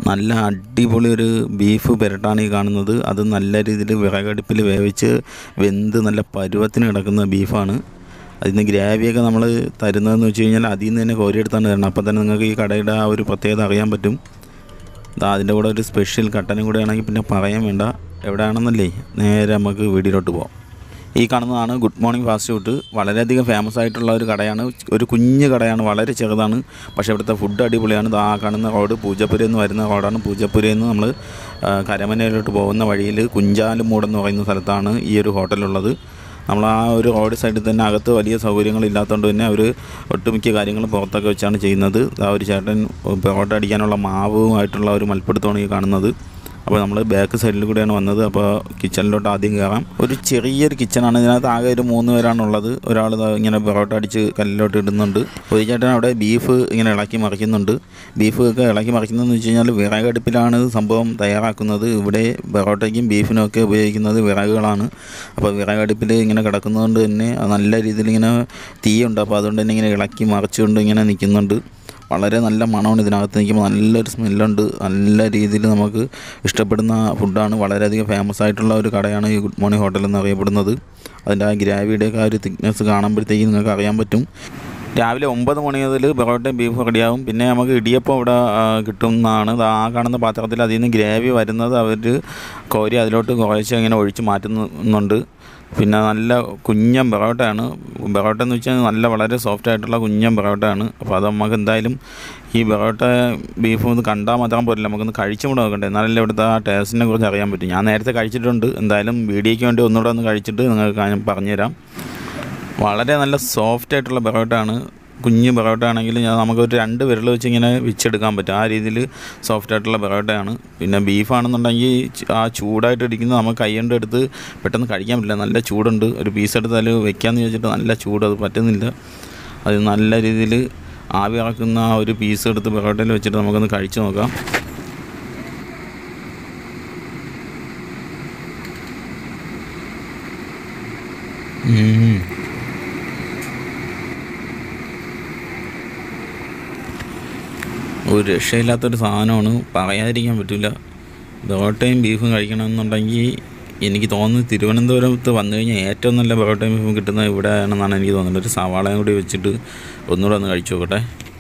നല്ല അടിപൊളി ഒരു ബീഫ് പുരട്ടാണ് ഈ കാണുന്നത് അത് നല്ല രീതിയിൽ വിറകടുപ്പിൽ വേവിച്ച് വെന്ത് നല്ല പരുവത്തിന് കിടക്കുന്ന ബീഫാണ് അതിന് ഗ്രാവിയൊക്കെ നമ്മൾ തരുന്നതെന്ന് വെച്ച് കഴിഞ്ഞാൽ അതിൽ നിന്ന് തന്നെ കോരിയെടുത്താണ് തരണം അപ്പോൾ തന്നെ നിങ്ങൾക്ക് ഈ കടയുടെ ആ ഒരു പ്രത്യേകത അറിയാൻ പറ്റും ദാ അതിൻ്റെ കൂടെ ഒരു സ്പെഷ്യൽ കട്ടനും കൂടെ ആണെങ്കിൽ പിന്നെ പറയാൻ വേണ്ട എവിടെയാണെന്നല്ലേ നേരെ നമുക്ക് വീടിലോട്ട് പോകാം ഈ കാണുന്നതാണ് ഗുഡ് മോർണിംഗ് ഫാസ്റ്റ് ഫുഡ് വളരെയധികം ഫേമസ് ആയിട്ടുള്ള ഒരു കടയാണ് ഒരു കുഞ്ഞ് കടയാണ് വളരെ ചെറുതാണ് പക്ഷേ ഇവിടുത്തെ ഫുഡ് അടിപൊളിയാണ് ദാ കാണുന്ന റോഡ് പൂജപ്പുര എന്ന് വരുന്ന റോഡാണ് പൂജപ്പുരയിൽ നിന്ന് നമ്മൾ കരമനയിലോട്ട് പോകുന്ന വഴിയിൽ കുഞ്ചാലുമൂട് എന്ന് പറയുന്ന സ്ഥലത്താണ് ഈ ഒരു ഹോട്ടലുള്ളത് നമ്മൾ ആ ഒരു റോഡ് സൈഡിൽ തന്നെ അകത്ത് വലിയ സൗകര്യങ്ങളില്ലാത്തതുകൊണ്ട് തന്നെ അവർ ഒട്ടുമിക്ക കാര്യങ്ങളും പുറത്തൊക്കെ വെച്ചാണ് ചെയ്യുന്നത് ആ ഒരു ചേട്ടൻ പൊറോട്ട അടിക്കാനുള്ള മാവുമായിട്ടുള്ള ഒരു മൽപ്പിടുത്തമാണ് ഈ കാണുന്നത് അപ്പോൾ നമ്മൾ ബാക്ക് സൈഡിൽ കൂടെയാണ് വന്നത് അപ്പോൾ കിച്ചണിലോട്ട് ആദ്യം കയറാം ഒരു ചെറിയൊരു കിച്ചണാണ് ഇതിനകത്ത് ആകെ ഒരു മൂന്ന് പേരാണുള്ളത് ഒരാൾ ദാ ഇങ്ങനെ പൊറോട്ട അടിച്ച് കല്ലിലോട്ട് ഇടുന്നുണ്ട് ഒരു ചേട്ടൻ അവിടെ ബീഫ് ഇങ്ങനെ ഇളക്കി മറിക്കുന്നുണ്ട് ബീഫ് ഒക്കെ ഇളക്കി മറിക്കുന്നതെന്ന് വെച്ച് കഴിഞ്ഞാൽ വിറകടുപ്പിലാണ് സംഭവം തയ്യാറാക്കുന്നത് ഇവിടെ പൊറോട്ടയ്ക്കും ബീഫിനും ഒക്കെ ഉപയോഗിക്കുന്നത് വിറകുകളാണ് അപ്പോൾ വിറകടുപ്പിൽ ഇങ്ങനെ കിടക്കുന്നതുകൊണ്ട് തന്നെ അത് നല്ല രീതിയിൽ ഇങ്ങനെ തീയുണ്ട് അപ്പോൾ അതുകൊണ്ട് തന്നെ ഇങ്ങനെ ഇളക്കി മറിച്ചുകൊണ്ട് ഇങ്ങനെ നിൽക്കുന്നുണ്ട് വളരെ നല്ല മണമാണ് ഇതിനകത്ത് നിൽക്കുമ്പോൾ നല്ലൊരു സ്മെല്ലുണ്ട് നല്ല രീതിയിൽ നമുക്ക് ഇഷ്ടപ്പെടുന്ന ഫുഡാണ് വളരെയധികം ഫേമസ് ആയിട്ടുള്ള ഒരു കടയാണ് ഈ ഗുഡ് മോർണിംഗ് ഹോട്ടൽ എന്നറിയപ്പെടുന്നത് അതിൻ്റെ ആ ഗ്രാവിയുടെയൊക്കെ ആ ഒരു തിക്നെസ് കാണുമ്പോഴത്തേക്ക് നിങ്ങൾക്ക് അറിയാൻ പറ്റും രാവിലെ ഒമ്പത് മണി മുതൽ പൊറോട്ടയും ബീഫും റെഡിയാവും പിന്നെ നമുക്ക് ഇടിയപ്പം ഇവിടെ ആ, കിട്ടുന്നതാണ് ദാ ആ കാണുന്ന പാത്രത്തിൽ അതിൽ നിന്ന് ഗ്രേവി വരുന്നത് അവർ കോരി അതിലോട്ട് കുറേശ്ശെ ഇങ്ങനെ ഒഴിച്ച് മാറ്റുന്നുണ്ട് പിന്നെ നല്ല കുഞ്ഞൻ പൊറോട്ടയാണ് പൊറോട്ട എന്ന് വെച്ചാൽ നല്ല വളരെ സോഫ്റ്റ് ആയിട്ടുള്ള കുഞ്ഞൻ പൊറോട്ടയാണ് അപ്പോൾ അത് നമുക്ക് എന്തായാലും ഈ പൊറോട്ട ബീഫും ഒന്ന് കണ്ടാൽ മാത്രം പോരില്ല നമുക്കൊന്ന് കഴിച്ചും കൂടെ നോക്കണ്ടേ എന്നാലല്ലേ ഇവിടുത്തെ ആ ടേസ്റ്റിനെ കുറിച്ച് അറിയാൻ പറ്റും ഞാൻ നേരത്തെ കഴിച്ചിട്ടുണ്ട് എന്തായാലും വീഡിയോയ്ക്ക് വേണ്ടി ഒന്നുകൂടെ ഒന്ന് കഴിച്ചിട്ട് നിങ്ങൾക്ക് ഞാൻ പറഞ്ഞുതരാം വളരെ നല്ല സോഫ്റ്റ് ആയിട്ടുള്ള പൊറോട്ടയാണ് കുഞ്ഞ് പൊറോട്ട ആണെങ്കിൽ ഞാൻ നമുക്കൊരു രണ്ട് വിരൽ വെച്ച് ഇങ്ങനെ വെച്ചെടുക്കാൻ പറ്റും ആ രീതിയിൽ സോഫ്റ്റ് ആയിട്ടുള്ള പൊറോട്ടയാണ് പിന്നെ ബീഫാണെന്നുണ്ടെങ്കിൽ ച- ആ ചൂടായിട്ട് ഇരിക്കുന്നത് നമുക്ക് കൈ കൊണ്ട് എടുത്ത് പെട്ടെന്ന് കഴിക്കാൻ പറ്റില്ല നല്ല ചൂടുണ്ട് ഒരു പീസ് എടുത്ത് അതിൽ വെക്കാമെന്ന് ചോദിച്ചിട്ട് നല്ല ചൂട് അത് പറ്റുന്നില്ല അത് നല്ല രീതിയിൽ ആവി ഇറക്കുന്ന ആ ഒരു പീസ് എടുത്ത് പൊറോട്ടയിൽ വെച്ചിട്ട് നമുക്കൊന്ന് കഴിച്ചു നോക്കാം ഉം. ഒരു രക്ഷയില്ലാത്തൊരു സാധനമാണ് പറയാതിരിക്കാൻ പറ്റില്ല പൊറോട്ടയും ബീഫും കഴിക്കണമെന്നുണ്ടെങ്കിൽ എനിക്ക് തോന്നുന്നു തിരുവനന്തപുരത്ത് വന്നു കഴിഞ്ഞാൽ ഏറ്റവും നല്ല പൊറോട്ടയും ബീഫും കിട്ടുന്നത് ഇവിടെയാണെന്നാണ് എനിക്ക് തോന്നുന്നത് ഒരു സവാളയും കൂടി വെച്ചിട്ട് ഒന്നുകൂടെ ഒന്ന് കഴിച്ചു നോക്കട്ടെ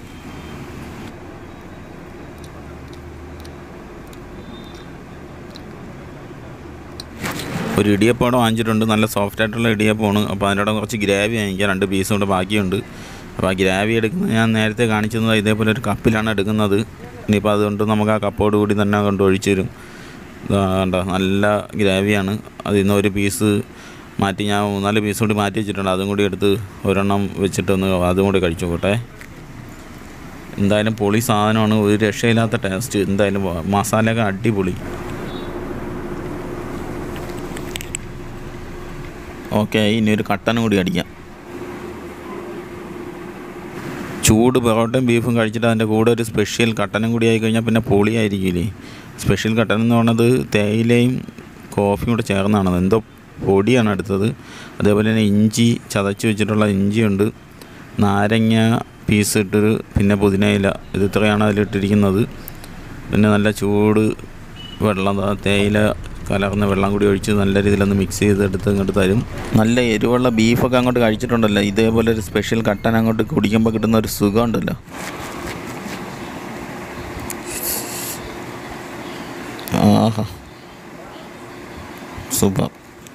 ഒരു ഇടിയപ്പം അവിടെ വാങ്ങിച്ചിട്ടുണ്ട് നല്ല സോഫ്റ്റ് ആയിട്ടുള്ള ഇടിയപ്പമാണ് അപ്പോൾ അതിൻ്റെ കുറച്ച് ഗ്രേവി വാങ്ങിക്കാം രണ്ട് പീസും കൂടെ ബാക്കിയുണ്ട് അപ്പോൾ ആ ഗ്രാവി എടുക്കുന്നത് ഞാൻ നേരത്തെ കാണിച്ചത് ഇതേപോലെ ഒരു കപ്പിലാണ് എടുക്കുന്നത് ഇനിയിപ്പോൾ അതുകൊണ്ട് നമുക്ക് ആ കപ്പോട് കൂടി തന്നെ കൊണ്ട് ഒഴിച്ചു തരും ഇതാ കണ്ടോ നല്ല ഗ്രാവിയാണ് അതിൽ നിന്ന് ഒരു പീസ് മാറ്റി ഞാൻ മൂന്നാല് പീസ് കൂടി മാറ്റി വെച്ചിട്ടുണ്ട് അതും കൂടി എടുത്ത് ഒരെണ്ണം വെച്ചിട്ടൊന്ന് അതും കൂടി കഴിച്ചു നോക്കട്ടെ എന്തായാലും പൊളി സാധനമാണ് ഒരു രക്ഷയില്ലാത്ത ടേസ്റ്റ് എന്തായാലും മസാലയൊക്കെ അടിപൊളി ഓക്കെ ഇനി ഒരു കട്ടനും കൂടി അടിക്കാം ചൂട് പൊറോട്ടയും ബീഫും കഴിച്ചിട്ട് അതിൻ്റെ കൂടെ ഒരു സ്പെഷ്യൽ കട്ടനും കൂടി ആയി കഴിഞ്ഞാൽ പിന്നെ പൊളിയായിരിക്കില്ലേ സ്പെഷ്യൽ കട്ടൻ എന്ന് പറയുന്നത് തേയിലയും കോഫിയും കൂടെ ചേർന്നാണ് എന്തോ പൊടിയാണ് എടുത്തത് അതേപോലെ തന്നെ ഇഞ്ചി ചതച്ച് വെച്ചിട്ടുള്ള ഇഞ്ചിയുണ്ട് നാരങ്ങ പീസ് ഇട്ടൊരു പിന്നെ പുതിനയില ഇത് ഇത്രയാണ് അതിലിട്ടിരിക്കുന്നത് പിന്നെ നല്ല ചൂട് വെള്ളം ദാ തേയില കലർന്ന വെള്ളം കൂടി ഒഴിച്ച് നല്ല രീതിയിലൊന്ന് മിക്സ് ചെയ്തെടുത്ത് ഇങ്ങോട്ട് തരും നല്ല എരിവുള്ള ബീഫൊക്കെ അങ്ങോട്ട് കഴിച്ചിട്ടുണ്ടല്ലോ ഇതേപോലെ ഒരു സ്പെഷ്യൽ കട്ടൻ അങ്ങോട്ട് കുടിക്കുമ്പോൾ കിട്ടുന്ന ഒരു സുഖം ഉണ്ടല്ലോ ആഹാ സൂപ്പർ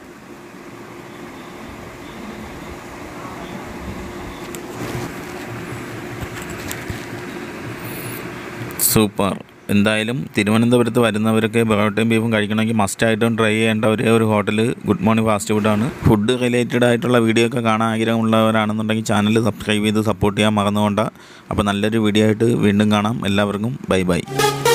സൂപ്പർ എന്തായാലും തിരുവനന്തപുരത്ത് വരുന്നവരൊക്കെ പൊറോട്ടയും ബീഫും കഴിക്കണമെങ്കിൽ മസ്റ്റായിട്ടും ട്രൈ ചെയ്യേണ്ട ഒരേ ഒരു ഹോട്ടൽ ഗുഡ് മോർണിംഗ് ഫാസ്റ്റ് ഫുഡാണ് ഫുഡ് റിലേറ്റഡ് ആയിട്ടുള്ള വീഡിയോ ഒക്കെ കാണാൻ ആഗ്രഹമുള്ളവരാണെന്നുണ്ടെങ്കിൽ ചാനൽ സബ്സ്ക്രൈബ് ചെയ്ത് സപ്പോർട്ട് ചെയ്യാൻ മറന്നുകൊണ്ട അപ്പോൾ നല്ലൊരു വീഡിയോ ആയിട്ട് വീണ്ടും കാണാം എല്ലാവർക്കും ബൈ ബൈ